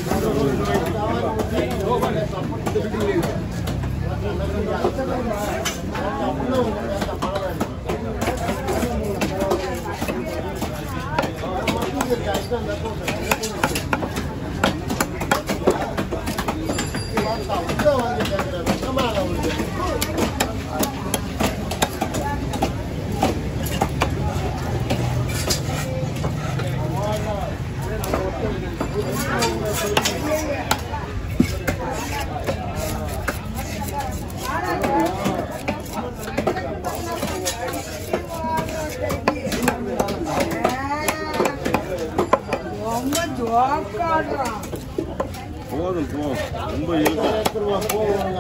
ரொம்ப ஜோக்காடுறான் போதும் போதும் ரொம்ப இழுக்கும்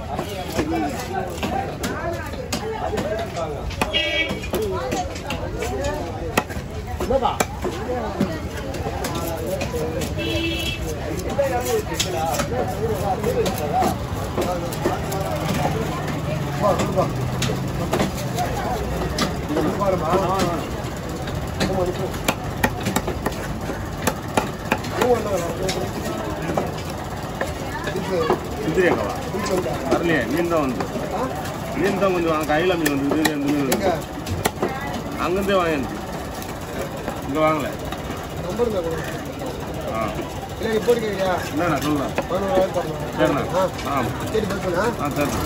சித்திரியாக்கவா வரலையே மீன் தான் வந்து மீன் தான் கொஞ்சம் வாங்க கையில் மீன் வந்து இது இந்த மீன் வந்து அங்கேருந்தே வாங்கிடுச்சு இங்கே வாங்கல ஆ என்னண்ணா சொல்லுண்ணா சரிண்ணா ஆ ஆ சரிண்ணா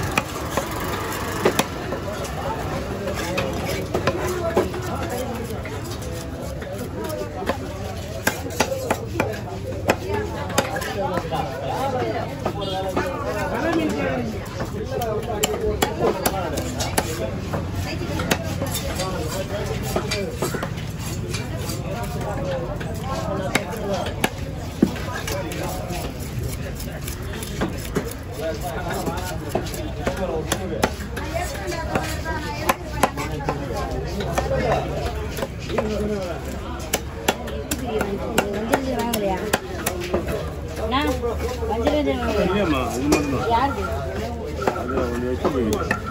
வஞ்சிரம் வாங்கலையா அண்ணா, வஞ்சிரம் வாங்கலையா இல்லையம்மா இது மட்டும் தான் யாருக்கு அது கொஞ்சம் வச்சு போய்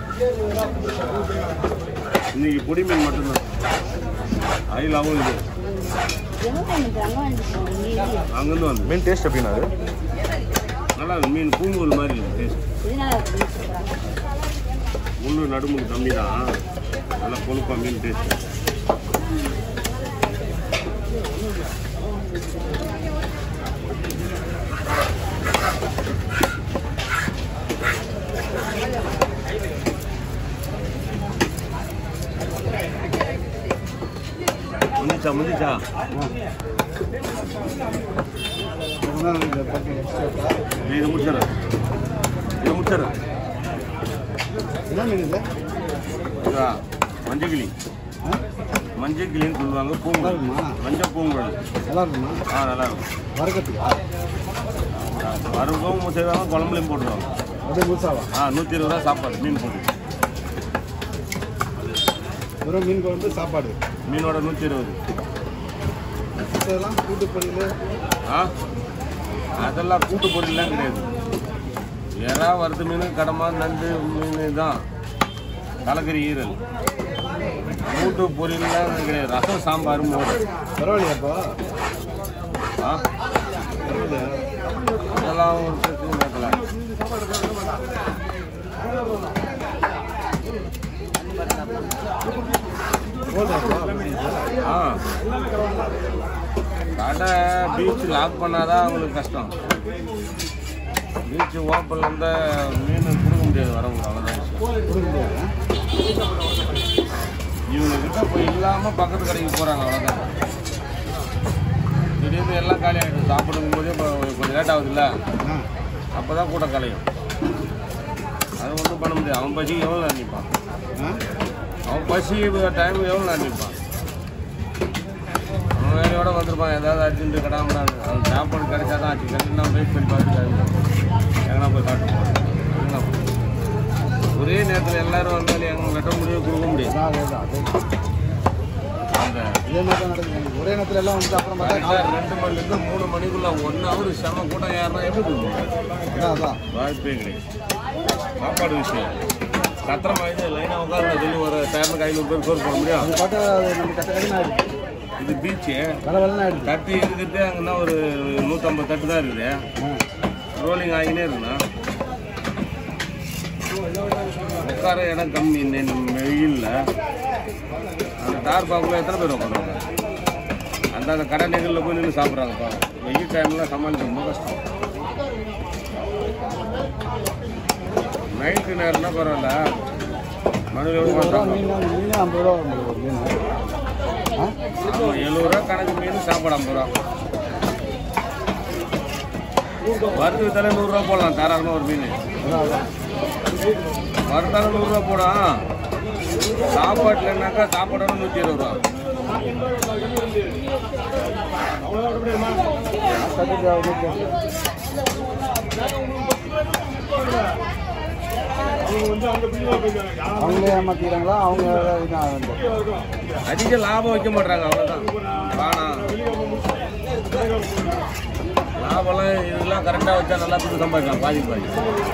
இன்னைக்கு பொடி மீன் மட்டும்தான் அயிலாவும் இது எங்க போயிட்டு அங்க வந்துருக்கோம் இங்கே இல்லையா அங்கேருந்து வந்து மீன் டேஸ்ட் எப்படின்னா அது நல்லா இருக்கு மீன் பூங்கோல் மாதிரி இருக்கு டேஸ்ட் இது நல்லா இருக்கு சூப்பரா முள்ளு நடுமுள்ளு கம்மி தான் நல்லா கொழுப்பா மீன் டேஸ்ட் முடிச்சா முடிச்சா இது முடிச்சிடறேன் இது முடிச்சிடறேன் என்ன மீன் இது இதுவா மஞ்சள் கிளி மஞ்சள் கிளின்னு சொல்லுவாங்க பூங்குழல் இருக்குமா? மஞ்சள் பூங்குழல் நல்லா இருக்குமா ஆ நல்லா இருக்கும் வறுக்கிறதுக்கா வறுக்கவும் செய்வாங்க குழம்புலையும் போட்டுருவாங்க அப்படியே முழுசாவா ஆ நூற்றி இருபது ரூபா சாப்பாடு மீன் போட்டு வெறும் மீன் குழம்பு சாப்பாடு மீனோட நூற்றி இருபது இதெல்லாம் கூட்டு பொரியல் ஆ அதெல்லாம் கூட்டு பொரியல்லாம் கிடையாது எறா வறுத்த மீன் கடமா நண்டு மீன் தான் தலைக்கறி ஈரல் கூட்டு பொரியல்லாம் கிடையாது ரசம் சாம்பார் மோர் பரவாயில்லையா அப்போ ஆ பரவாயில்லையா அதெல்லாம் ஒரு பிரச்சனை பார்க்கல போதும் அப்போ ஆ கடை பீச் லாக் பண்ணாதான் அவங்களுக்கு கஷ்டம் பீச் ஓப்பனில் இருந்தால் மீன் கொடுக்க முடியாது வரவங்க அவ்வளோதான் விஷயம் கொடுக்க முடியாது இவங்க கிட்ட போய் இல்லாமல் பக்கத்து கடைக்கு போகிறாங்க அவ்வளோதான் திடீர்னு எல்லாம் காலி ஆகிடும் சாப்பிடும் போதே இப்போ கொஞ்சம் லேட் ஆகுதுல்ல ஆ அப்போ தான் கூட்டம் கலையும் அது ஒன்றும் பண்ண முடியாது அவன் பசிக்கு எவ்வளோ நினைப்பான் ஆ அவன் பசி டைம் எவ்வளோ நினைப்பான் அவன் வேலையோட வந்திருப்பான் ஏதாவது அர்ஜென்ட்டு கடாமல் அவன் சாப்பாடு கிடைச்சா தான் ஆச்சு கிடைச்சுன்னா வெயிட் பண்ணி பார்த்துட்டு எங்கன்னா போய் சாப்பிட்டு போவான். என்ன பண்றது? ஒரே நேரத்தில் எல்லாரும் வந்தாலும் எங்க வெட்ட முடியும் கொடுக்க முடியாது அதான் அதே தான் அதே அந்த இதே மாதிரி தான் நடக்குது ஒரே நேரத்தில் எல்லாம் வந்து அப்புறம் பார்த்தா கரெக்டாக ரெண்டு மணிலேருந்து மூணு மணிக்குள்ள ஒன் ஹவர் செம கூட்டம் யாருன்னா எப்படி கொடுக்கும் அதான் அதான் வாய்ப்பே கிடையாது சாப்பாடு விஷயம் கத்திர மாதிரி லைனாக உட்காந்து சொல்லி ஒரு டயருக்கு ஐநூறு பேர் சோறு போட முடியும் அது பார்த்தா அது நம்ம கட்ட கடின ஆயிடுச்சு இது பீச்சு வர வரலாம் எடுத்து தட்டு இருக்கிறது அங்கன்னா ஒரு நூற்றம்பது தட்டு தான் இருக்குது ரோலிங் ஆகினே இருக்குண்ணா உட்கார இடம் கம்மி இந்த இந்த வெயில்ல அந்த தார் பாக்குள்ள எத்தனை பேர் உட்காருவாங்க அந்த அந்த கடை நிகழ்ல போய் நின்று சாப்பிட்றாங்க பாவம் வெயில் டைம்ல சமாளிக்க ரொம்ப கஷ்டம் நைட்டு நேரம்னா பரவாயில்ல மணி எவ்வளோ ரூபா மாட்டாங்க மீன் மீன் ஐம்பது ரூபா வரும் ஒரு மீன் ஆ ஆமாம் எழுபது ரூபா கணக்கு மீன் சாப்பாடு ஐம்பது ரூபா வறுத்து வித்தாலே நூறுரூவா போடலாம் தாராளமாக ஒரு மீன் அதான் அதான் வறுத்தாலும் நூறுரூவா போடும் சாப்பாட்டில் என்னக்கா சாப்பாடோட நூற்றி இருபது ரூபா கட்டிட்டு அவங்க அவங்களே ஏமாத்திக்கிறாங்களா அவங்க இதான் வந்து அதிக லாபம் வைக்க மாட்டாங்க அவ்வளோதான் வானம் லாபம்லாம் இதெல்லாம் கரெக்டாக வச்சா நல்லா கொடுத்து சம்பாதிக்கலாம் பாதி பாதி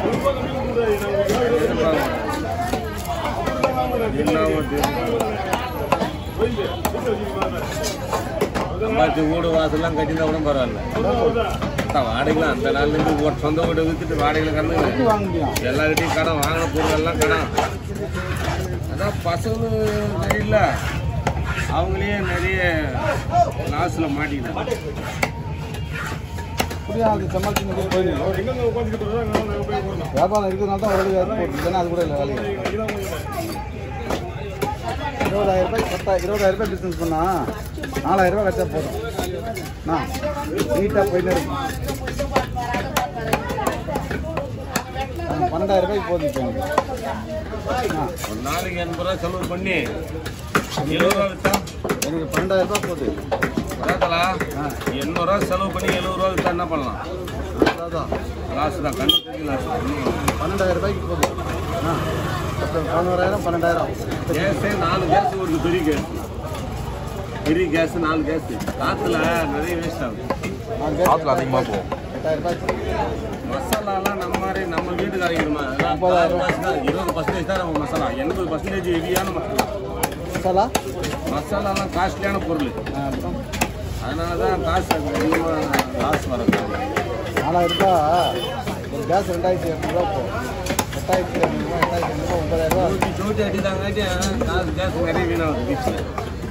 இல்லாம சம்பாதிச்சு வீடு வாசல்லாம் கட்டினா கூட பரவாயில்ல அதான் வாடகைலாம் அந்த நாள்லேருந்து ஒரு சொந்த வீடு விற்றுட்டு வாடகையில் எப்படி கறந்து வாங்க முடியும் எல்லார்கிட்டையும் கடன் வாங்கின பொருள் எல்லாம் கடன் அதான் பசங்க தெரியல அவங்களே நிறைய லாஸில் மாட்டிக்கிட்டாங்க அப்படியே அது சமாளிச்சு போயிடுங்க வியாபாரம் இருக்கிறதுனால தான் ஒரு வேலை போட்டு இல்லைன்னா அது கூட இல்லை வேலைக்கு இருபதாயிரம் ரூபாய் பத்தா இருபதாயிரம் ரூபாய் பிஸ்னஸ் பண்ணா நாலாயிரம் ரூபாய் வச்சா போதும் நான் நீட்டாக போயிட்டே இருக்கும் ஆ, பன்னெண்டாயிரம் ரூபாய்க்கு போதும் இப்போ எனக்கு ஆ ஒரு நாளைக்கு எண்பது ரூபா செலவு பண்ணி எழுபது ரூபா விற்றா எனக்கு பன்னெண்டாயிரம் ரூபாய் போகுது வராதலா ஆ எண்ணூறுரூவா செலவு பண்ணி எழுபது ரூபா விற்றா என்ன பண்ணலாம் அதான் லாஸ் தான் கண்ணு தெரிஞ்சு லாஸ் பன்னெண்டாயிரம் ரூபாய்க்கு போகுது ஆ பத்து பதினோராயிரம் பன்னெண்டாயிரம் கேஸே நாலு கேஸ் ஒரு பெரிய கேஸ் பெரிய கேஸ் நாலு கேஸ் காற்றுல நிறைய வேஸ்ட் ஆகுது காற்றுல அதிகமாக போகும் எட்டாயிரம் ரூபாய் மசாலாலாம் நம்ம மாதிரி நம்ம வீட்டுக்கு அரைக்கிறோமா அதெல்லாம் முப்பதாயிரம் கால் தான் இருபது பர்சன்டேஜ் தான் நம்ம மசாலா எண்பது பர்சன்டேஜ் ஹெவியான மசாலா மசாலா மசாலாலாம் காஸ்ட்லியான பொருள் ஆ, அப்புறம் அதனால தான் காசு அதிகமாக லாஸ் வரது நாலாயிரம் ரூபாய் ஒரு கேஸ் ரெண்டாயிரத்தி இரநூறுவா போகும் எட்டாயிரத்தி இரநூறுவா எட்டாயிரத்தி ஐநூறுவா ஒன்பதாயிரம் ரூபா சூட்டி சூட்டி அடிதாங்காட்டி காசு கேஸ் நிறைய வீணாகுது வீட்டில்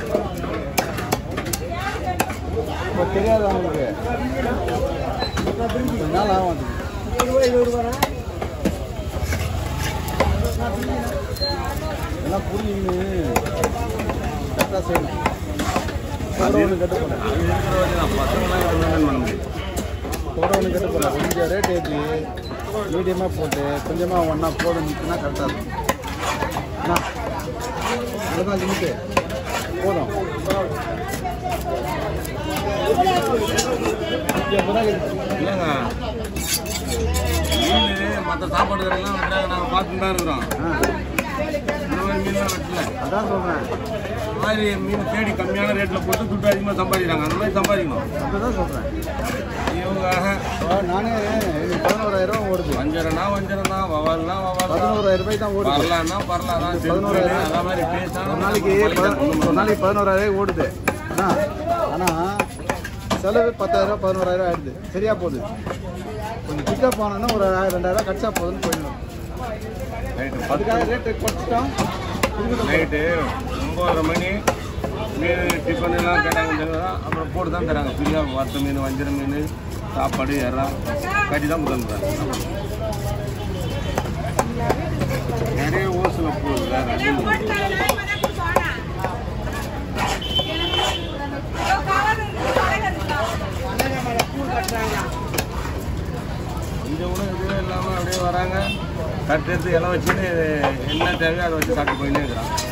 இப்போ தெரியாது அவங்களுக்கு கொஞ்ச நாள் ஆகும் அது எல்லாம் புரியுன்னு கரெக்டாக செய்யணும் கூட ஒன்று கட்டு போனேன் அது இருக்கிற வரைக்கும் நான் பசங்களாம் இதை மெயின்டைன் பண்ண முடியும் கூட ஒன்று கட்டு போனேன் கொஞ்சம் ரேட் ஏற்றி மீடியமாக போட்டு கொஞ்சமாக ஒன்றா போதும் நிற்கினா கரெக்டாக இருக்கும் அண்ணா அதுதான் லிமிட்டு போதும் இப்போ தான் இல்லைங்க மீன் மற்ற சாப்பாடு கடையெல்லாம் வெட்டுறாங்க நாங்கள் பார்த்துட்டு தான் இருக்கிறோம் ஆ இந்த மாதிரி மீன்லாம் வெட்டல அதான் சொல்கிறேன் இந்த மாதிரி மீன் தேடி கம்மியான ரேட்டில் போட்டு துட்டு அதிகமாக சம்பாதிக்கிறாங்க அந்த மாதிரி சம்பாதிக்கணும் அப்படிதான் சொல்கிறேன் இவங்க இப்போ நானே எனக்கு பதினோராயிரம் ரூபா ஓடுது வஞ்சரனா வஞ்சரனா வவால்னா வவால் தான் பதினோராயிரம் ரூபாய் தான் ஓடுது பரலான்னா பரலாம் தான் பதினோராயிரம். அந்த மாதிரி பேசினா ஒரு நாளைக்கு பதி- ஒரு நாளைக்கு பதினோராயிரம் ஓடுது ஆ ஆனால் செலவு பத்தாயிரம் பதினோராயிரம் ஆயிடுது சரியா போகுது கொஞ்சம் பிக்கப் ஆனோன்னா ஒரு ஆயிரம் ரெண்டாயிரம் கட்சா போகுதுன்னு போயிடணும் நைட்டு பத்து அதுக்காக ரேட்டு குறைச்சிட்டோம் நைட்டு ஒம்பதரை மணி மீன் டிஃபன் எல்லாம் கேட்டாங்க தெரியுதா? அப்புறம் போட்டு தான் தராங்க ஃப்ரீயாக வறுத்த மீன் வஞ்சர மீன் சாப்பாடு இறா கட்டி தான் கொடுத்துறாங்க நிறைய ஓசில் போகுது வேறு இங்கே கூட இதுவே இல்லாமல் அப்படியே வராங்க தட்டு எடுத்து இலை வச்சுன்னு என்ன தேவையோ அதை வச்சு சாப்பிட்டு போயின்னே இருக்கிறான்